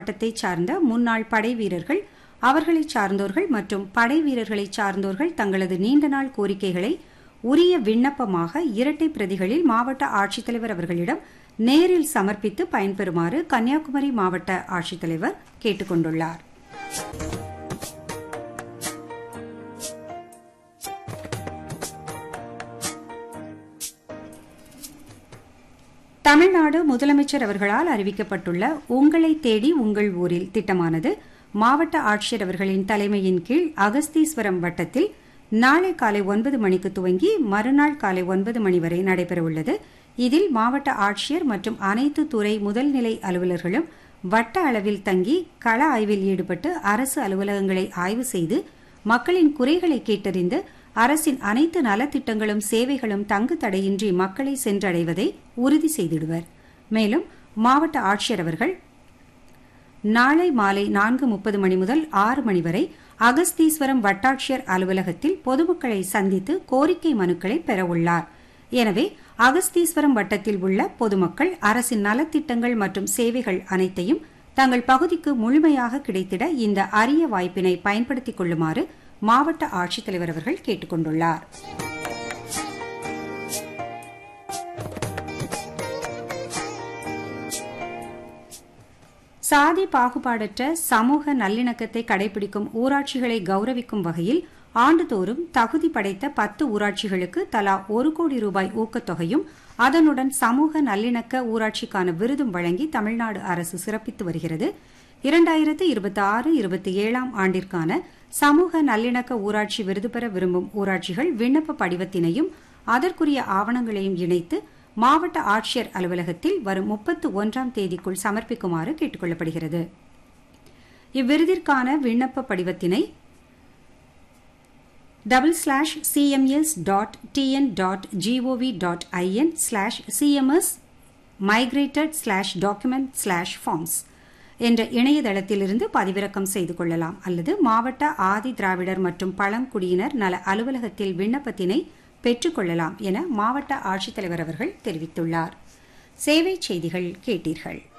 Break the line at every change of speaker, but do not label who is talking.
மாவட்டத்தைச் சார்ந்த முன்னாள் படை வீரர்கள் அவர்களைச் சார்ந்தோர்கள் மற்றும் படை வீரர்களைச் சார்ந்தோர்கள் தங்களது நீண்ட நாள் கோரிக்கைகளை உரிய விண்ணப்பமாக இரட்டை பிரதிகளில் மாவட்ட ஆட்சித்தலைவர் அவர்களிடம் நேரில் சமர்ப்பித்து பயன்பெறுமாறு கன்னியாகுமரி மாவட்ட ஆட்சித்தலைவர் கேட்டுக் கொண்டுள்ளார் தமிழ்நாடு முதலமைச்சர் அவர்களால் அறிவிக்கப்பட்டுள்ள உங்களை தேடி உங்கள் ஊரில் திட்டமானது மாவட்ட ஆட்சியர் அவர்களின் தலைமையின் கீழ் அகஸ்தீஸ்வரம் வட்டத்தில் நாளை காலை ஒன்பது மணிக்கு துவங்கி மறுநாள் காலை ஒன்பது மணி வரை நடைபெறவுள்ளது இதில் மாவட்ட ஆட்சியர் மற்றும் அனைத்து துறை முதல்நிலை அலுவலர்களும் வட்ட அளவில் தங்கி கள ஆய்வில் ஈடுபட்டு அரசு அலுவலகங்களை ஆய்வு செய்து மக்களின் குறைகளை கேட்டறிந்து அரசின் அனைத்து நலத்திட்டங்களும் சேவைகளும் தங்கு தடையின்றி மக்களை சென்றடைவதை உறுதி செய்திடுவர் மேலும் மாவட்ட ஆட்சியர் அவர்கள் நாளை மாலை நான்கு முப்பது மணி முதல் ஆறு மணி வரை அகஸ்தீஸ்வரம் வட்டாட்சியர் அலுவலகத்தில் பொதுமக்களை சந்தித்து கோரிக்கை மனுக்களை பெறவுள்ளார் எனவே அகஸ்தீஸ்வரம் வட்டத்தில் உள்ள பொதுமக்கள் அரசின் நலத்திட்டங்கள் மற்றும் சேவைகள் அனைத்தையும் தங்கள் பகுதிக்கு முழுமையாக கிடைத்திட இந்த அரிய வாய்ப்பினை பயன்படுத்திக் கொள்ளுமாறு மாவட்ட ஆட்சித்தலைவர் அவர்கள் கேட்டுக் கொண்டுள்ளார் சாதி பாகுபாடற்ற சமூக நல்லிணக்கத்தை கடைபிடிக்கும் ஊராட்சிகளை கௌரவிக்கும் வகையில் ஆண்டுதோறும் தகுதி படைத்த பத்து ஊராட்சிகளுக்கு தலா ஒரு கோடி ரூபாய் ஊக்கத்தொகையும் அதனுடன் சமூக நல்லிணக்க ஊராட்சிக்கான விருதும் வழங்கி தமிழ்நாடு அரசு சிறப்பித்து வருகிறது இரண்டாயிரத்து இருபத்தி ஆறு இருபத்தி ஏழாம் ஆண்டிற்கான சமூக நல்லிணக்க ஊராட்சி விருது பெற விரும்பும் ஊராட்சிகள் விண்ணப்ப படிவத்தினையும் அதற்குரிய ஆவணங்களையும் இணைத்து மாவட்ட ஆட்சியர் அலுவலகத்தில் வரும் முப்பத்து ஒன்றாம் தேதிக்குள் சமர்ப்பிக்குமாறு கேட்டுக் கொள்ளப்படுகிறது இவ்விருதிற்கான விண்ணப்ப படிவத்தினை double slash CMS dot TN dot GOV dot IN slash CMS migrated slash document slash forms என்ற இணையதளத்திலிருந்து பதிவிறக்கம் செய்து கொள்ளலாம் அல்லது மாவட்ட ஆதி திராவிடர் மற்றும் பழங்குடியினர் நல அலுவலகத்தில் விண்ணப்பத்தினை பெற்றுக்கொள்ளலாம் என மாவட்ட ஆட்சித்தலைவர் அவர்கள் தெரிவித்துள்ளார் சேவை செய்திகள் கேட்டீர்கள்